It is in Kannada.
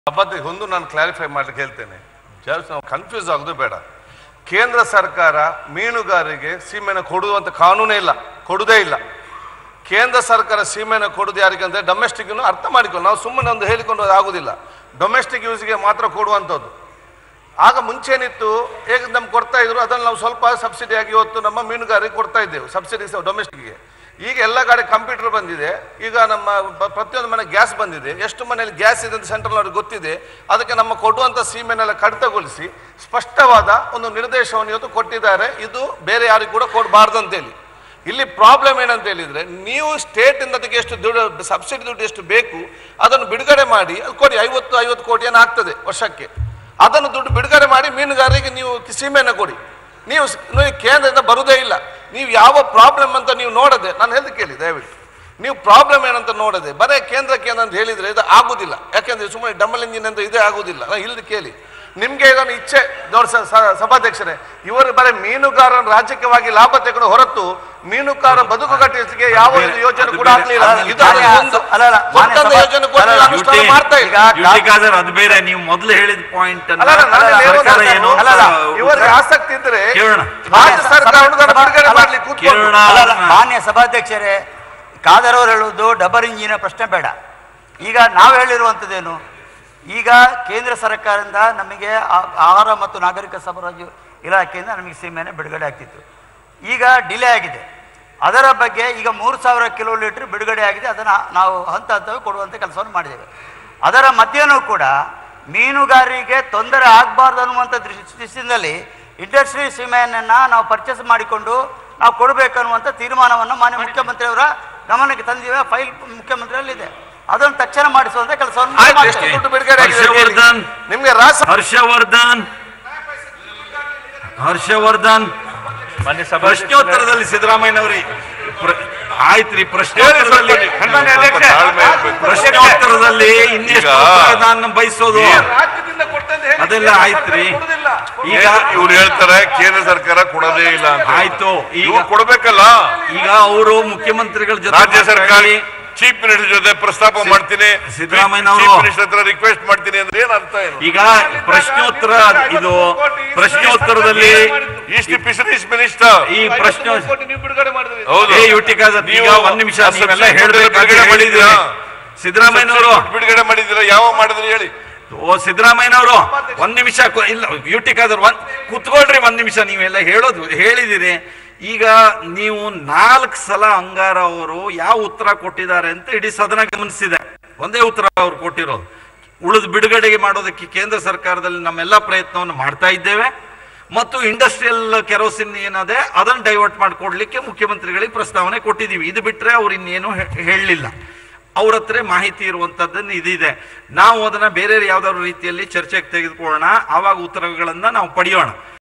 ಅಬದ್ಧ ಒಂದು ನಾನು ಕ್ಲಾರಿಫೈ ಮಾಡ್ಲಿಕ್ಕೆ ಹೇಳ್ತೇನೆ ಜಾಸ್ತಿ ನಾವು ಕನ್ಫ್ಯೂಸ್ ಆಗೋದು ಬೇಡ ಕೇಂದ್ರ ಸರ್ಕಾರ ಮೀನುಗಾರರಿಗೆ ಸೀಮೆನ ಕೊಡುವಂತ ಕಾನೂನೇ ಇಲ್ಲ ಕೊಡುವುದೇ ಇಲ್ಲ ಕೇಂದ್ರ ಸರ್ಕಾರ ಸೀಮೆನ ಕೊಡುದು ಯಾರಿಗೆ ಅಂದರೆ ಡೊಮೆಸ್ಟಿಕ್ನು ಅರ್ಥ ಮಾಡಿಕೊಂಡು ನಾವು ಸುಮ್ಮನೆ ಒಂದು ಹೇಳಿಕೊಂಡು ಅದು ಆಗುದಿಲ್ಲ ಡೊಮೆಸ್ಟಿಕ್ ಯೂಸ್ಗೆ ಮಾತ್ರ ಕೊಡುವಂಥದ್ದು ಆಗ ಮುಂಚೆನಿತ್ತು ಹೇಗೆ ನಮ್ಗೆ ಕೊಡ್ತಾ ಇದ್ರು ಅದನ್ನು ನಾವು ಸ್ವಲ್ಪ ಸಬ್ಸಿಡಿ ಆಗಿ ಇವತ್ತು ನಮ್ಮ ಮೀನುಗಾರರಿಗೆ ಕೊಡ್ತಾ ಇದ್ದೇವೆ ಸಬ್ಸಿಡಿ ಡೊಮೆಸ್ಟಿಕ್ಗೆ ಈಗ ಎಲ್ಲ ಕಡೆ ಕಂಪ್ಯೂಟರ್ ಬಂದಿದೆ ಈಗ ನಮ್ಮ ಬ- ಪ್ರತಿಯೊಂದು ಮನೆ ಗ್ಯಾಸ್ ಬಂದಿದೆ ಎಷ್ಟು ಮನೆಯಲ್ಲಿ ಗ್ಯಾಸ್ ಇದೆ ಅಂತ ಸೆಂಟ್ರಲ್ ಅವ್ರಿಗೆ ಗೊತ್ತಿದೆ ಅದಕ್ಕೆ ನಮ್ಮ ಕೊಡುವಂಥ ಸೀಮೆನೆಲ್ಲ ಕಡಿತಗೊಳಿಸಿ ಸ್ಪಷ್ಟವಾದ ಒಂದು ನಿರ್ದೇಶವನ್ನು ಇವತ್ತು ಕೊಟ್ಟಿದ್ದಾರೆ ಇದು ಬೇರೆ ಯಾರಿಗೂ ಕೂಡ ಕೊಡಬಾರ್ದು ಅಂತೇಳಿ ಇಲ್ಲಿ ಪ್ರಾಬ್ಲಮ್ ಏನಂತ ಹೇಳಿದ್ರೆ ನೀವು ಸ್ಟೇಟ್ ಇಂದ ಅದಕ್ಕೆ ಎಷ್ಟು ದುಡ್ಡು ಸಬ್ಸಿಡಿ ದುಡ್ಡು ಎಷ್ಟು ಬೇಕು ಅದನ್ನು ಬಿಡುಗಡೆ ಮಾಡಿ ಅದು ಕೊಡಿ ಐವತ್ತು ಐವತ್ತು ಕೋಟಿ ಏನು ಆಗ್ತದೆ ವರ್ಷಕ್ಕೆ ಅದನ್ನು ದುಡ್ಡು ಬಿಡುಗಡೆ ಮಾಡಿ ಮೀನುಗಾರರಿಗೆ ನೀವು ಸೀಮೆಯನ್ನು ಕೊಡಿ ನೀವು ಸ್- ನೀವು ಕೇಂದ್ರದಿಂದ ಬರುವುದೇ ಇಲ್ಲ ನೀವು ಯಾವ ಪ್ರಾಬ್ಲಮ್ ಅಂತ ನೀವು ನೋಡದೆ ನಾನು ಹೇಳ್ದು ಕೇಳಿ ದಯವಿಟ್ಟು ನೀವು ಪ್ರಾಬ್ಲಮ್ ಏನಂತ ನೋಡದೆ ಬರೇ ಕೇಂದ್ರ ಕೇಂದ್ರ ಅಂತ ಹೇಳಿದ್ರೆ ಇದು ಆಗುದಿಲ್ಲ ಯಾಕೆಂದ್ರೆ ಸುಮ್ಮನೆ ಡಬಲ್ ಇಂಜಿನ್ ಅಂತ ಇದೇ ಆಗುದಿಲ್ಲ ನಾನು ಇಲ್ದು ಕೇಳಿ ನಿಮ್ಗೆ ಇದೊಂದು ಇಚ್ಛೆ ನೋಡಿ ಸ- ಸ- ಸಭಾಧ್ಯಕ್ಷರೇ ಇವರು ಬರೀ ಮೀನುಗಾರನ ರಾಜಕೀಯವಾಗಿ ಲಾಭ ತೆಗೆದು ಹೊರತು ಮೀನುಗಾರ ಬದುಕು ಕಟ್ಟಿಸಲಿಕ್ಕೆ ಯಾವ ಒಂದು ಯೋಜನೆ ಕೂಡ ಆಗ್ಲಿಲ್ಲ ಅಲ್ಲ, ಇದು ಮಾನ್ಯ ಒಂದು ಅಲ್ಲ, ಅಲ್ಲ, ಮಾನ್ಯ ಕೊಟ್ಟಂತ ಸಭಾ- ಯೋಜನೆ ಕೊಟ್ಟು ಅಲ್ಲ, ಅನುಷ್ಠಾನ ಡ್ಯೂಟಿ- ಮಾಡ್ತಾ ಇಲ್ಲ ಈಗ ಯುಟಿಗಾದರ್ ಅದು ಬೇರೆ ನೀವು ಮೊದಲು ಹೇಳಿದ ಪಾಯಿಂಟ್ ಅಲ್ಲ, ಅಲ್ಲ, ನಾನು ಏನು ಸರ್ಕಾರ ಹೇಳ್ತಾ ಏನು ಇರೋದು? ಅಂತ ಇವರಿಗೆ ಆಸಕ್ತಿ ಇದ್ರೆ ಕೇಳೋಣ. ರಾಜ್ಯ ಸರ್ಕಾರ ಅನುದಾನ ಸಭಾ- ಬಿಡುಗಡೆ ಅಲ್ಲ, ಮಾಡ್ಲಿಕ್ಕೆ ಕೂತ್ಕೊಂಡು ಕೇಳೋಣ. ಅಲ್ಲ, ಅಲ್ಲ, ಮಾನ್ಯ ಸಭಾಧ್ಯಕ್ಷರೇ ಖಾದರ್ ಅವರು ಹೇಳುವುದು ಡಬಲ್ ಇಂಜಿನ ಪ್ರಶ್ನೆ ಬೇಡ ಈಗ ನಾವು ಹೇಳಿರುವಂಥದ್ದೇನು ಈಗ ಕೇಂದ್ರ ಸರ್ಕಾರದಿಂದ ನಮಗೆ ಆ- ಆಹಾರ ಮತ್ತು ನಾಗರಿಕ ಸರಬರಾಜು ಇಲಾಖೆಯಿಂದ ನಮಗೆ ಸೀಮೆನೆ ಬಿಡುಗಡೆ ಆಗ್ತಿತ್ತು ಈಗ ಡಿಲೇ ಆಗಿದೆ ಅದರ ಬಗ್ಗೆ ಈಗ ಮೂರು ಸಾವಿರ ಕಿಲೋ ಲೀಟರ್ ಬಿಡುಗಡೆ ಆಗಿದೆ ಅದನ್ನು ನಾವು ಹಂತ ಹಂತವಾಗಿ ಕೊಡುವಂಥ ಕೆಲಸವನ್ನು ಮಾಡಿದ್ದೇವೆ ಅದರ ಮಧ್ಯನೂ ಕೂಡ ಮೀನುಗಾರರಿಗೆ ತೊಂದರೆ ಆಗಬಾರ್ದು ಅನ್ನುವಂಥ ದೃಷ್ಟಿ- ದೃಷ್ಟಿಯಿಂದಲೇ ಇಂಡಸ್ಟ್ರಿ ಸೀಮೆಯನ್ನು ನಾವು ಪರ್ಚೇಸ್ ಮಾಡಿಕೊಂಡು ನಾವು ಕೊಡಬೇಕನ್ನುವಂಥ ತೀರ್ಮಾನವನ್ನು ಮಾನ್ಯ ಮುಖ್ಯಮಂತ್ರಿಯವರ ಗಮನಕ್ಕೆ ತಂದಿವೆ ಫೈಲ್ ಮುಖ್ಯಮಂತ್ರಿಯಲ್ಲಿದೆ ಅದನ್ನು ತಕ್ಷಣ ಮಾಡಿಸುವಂಥ ಕೆಲಸವನ್ನು ನಾವು ಆಯ್ತು, ಎಷ್ಟು ಮಾಡ್ತೇವೆ. ದುಡ್ಡು ಬಿಡುಗಡೆ ಆಗಿದೆ ಹೇಳಿ. ಹರ್ಷವರ್ಧನ್. ನಿಮ್ಗೆ ರಾಷ್ಟ್ರ ಹರ್ಷವರ್ಧನ್ ಹರ್ಷವರ್ಧನ್ ಮಾನ್ಯ ಸಭಾಧ್ಯಕ್ಷರೇ, ಪ್ರಶ್ನೋತ್ತರದಲ್ಲಿ ಸಿದ್ದರಾಮಯ್ಯನವರಿ ಆಯ್ತ್ರಿ ಪ್ರಶ್ನೋತ್ತರದಲ್ಲಿ ಸನ್ಮಾನ್ಯ ಅಧ್ಯಕ್ಷ, ಪ್ರಶ್ನೋತ್ತರದಲ್ಲಿ ಇನ್ನೆಷ್ಟು ಈಗ- ಉತ್ತರ ನಾನು ಬಯಸೋದು ರಾಜ್ಯದಿಂದ ಕೊಟ್ಟಂತ ಹೇಳಿ ಅದೆಲ್ಲ ಕೇಂದ್ರ ಆಯ್ತ್ರಿ. ಸರ್ಕಾರ ಕೊಡುದಿಲ್ಲ. ಈಗ ಇವ್ರು ಹೇಳ್ತಾರೆ ಕೇಂದ್ರ ಸರ್ಕಾರ ಕೊಡೋದೇ ಇಲ್ಲ ಅಂತ ಆಯ್ತು ಈಗ ಇವ್ರು ಕೊಡ್ಬೇಕಲ್ಲ ಈಗ ಅವರು ಮುಖ್ಯಮಂತ್ರಿಗಳ ಜೊತೆ ರಾಜ್ಯ ಸರ್ಕಾರ ಮಾತಾಡಿ ಚೀಫ್ ಮಿನಿಸ್ಟರ್ ಜೊತೆ ಪ್ರಸ್ತಾಪ ಸಿ- ಮಾಡ್ತೀನಿ ಸಿದ್ದರಾಮಯ್ಯನವರು- ಚೀಫ್ ಮಿನಿಸ್ಟರ್ ಹತ್ರ ರಿಕ್ವೆಸ್ಟ್ ಮಾಡ್ತೀನಿ ಅಂದ್ರೆ ಏನ್ ಅರ್ಥ ಏನು ಈಗ ಪ್ರಶ್ನೋತ್ತರ ಇದು ಪ್ರಶ್ನೋತ್ತರದಲ್ಲಿ ಈಸ್ಟ್ ಫಿಶರೀಸ್ ಮಿನಿಸ್ಟರ್ ಈ ಪ್ರಶ್ನೆ ಐವತ್ತು ಕೋಟಿ ನೀವು ಬಿಡುಗಡೆ ಮಾಡಿದ್ರಿ ಹೌದು ಏ ಯುಟಿಕಾದ ಈಗ ನೀವು ಒಂದ್ ನಿಮಿಷ ಆ ನೀವೆಲ್ಲ subsidy ಹೇಳ್ಬೇಕು ಬಿಡುಗಡೆ ಮಾಡಿದ್ದೀರಾ ಸಿದ್ದರಾಮಯ್ಯನವರು ಬಿಡುಗಡೆ ಮಾಡಿದ್ದೀರಾ ಯಾವ ಮಾಡಿದ್ರಿ ಹೇಳಿ ಓ ಸಿದ್ದರಾಮಯ್ಯನವರು ಒಂದ್ ನಿಮಿಷ ಕು- ಇಲ್ಲ ಯುಟಿಕಾದವ್ರು ಒಂದ್ ಕುತ್ಕೊಳ್ರಿ ಒಂದ್ ನಿಮಿಷ ನೀವೆಲ್ಲ ಹೇಳೋದು ಹೇಳಿದಿರಿ ಈಗ ನೀವು ನಾಲ್ಕು ಸಲ ಅಂಗಾರ ಅವರು ಯಾವ ಉತ್ತರ ಕೊಟ್ಟಿದ್ದಾರೆ ಅಂತ ಇಡೀ ಸದನ ಗಮನಿಸಿದೆ ಒಂದೇ ಉತ್ತರ ಅವ್ರು ಕೊಟ್ಟಿರೋದು ಉಳಿದು ಬಿಡುಗಡೆಗೆ ಮಾಡೋದಕ್ಕೆ ಕೇಂದ್ರ ಸರ್ಕಾರದಲ್ಲಿ ನಮ್ಮೆಲ್ಲ ಪ್ರಯತ್ನವನ್ನು ಮಾಡ್ತಾ ಇದ್ದೇವೆ ಮತ್ತು ಇಂಡಸ್ಟ್ರಿಯಲ್ ಕೆರೋಸಿನ್ ಏನದೆ ಅದನ್ನು ಡೈವರ್ಟ್ ಮಾಡಿಕೊಡ್ಲಿಕ್ಕೆ ಮುಖ್ಯಮಂತ್ರಿಗಳಿಗೆ ಪ್ರಸ್ತಾವನೆ ಕೊಟ್ಟಿದ್ದೀವಿ ಇದು ಬಿಟ್ಟರೆ ಅವ್ರು ಇನ್ನೇನು ಹೇ- ಹೇಳಲಿಲ್ಲ ಅವ್ರ ಹತ್ರ ಮಾಹಿತಿ ಇರುವಂಥದ್ದನ್ನು ಇದಿದೆ ನಾವು ಅದನ್ನ ಬೇರೆ ಯಾವ್ದಾದ್ರು ರೀತಿಯಲ್ಲಿ ಚರ್ಚೆಗೆ ತೆಗೆದುಕೊಳ್ಳೋಣ ಆವಾಗ ಉತ್ತರಗಳನ್ನ ನಾವು ಪಡೆಯೋಣ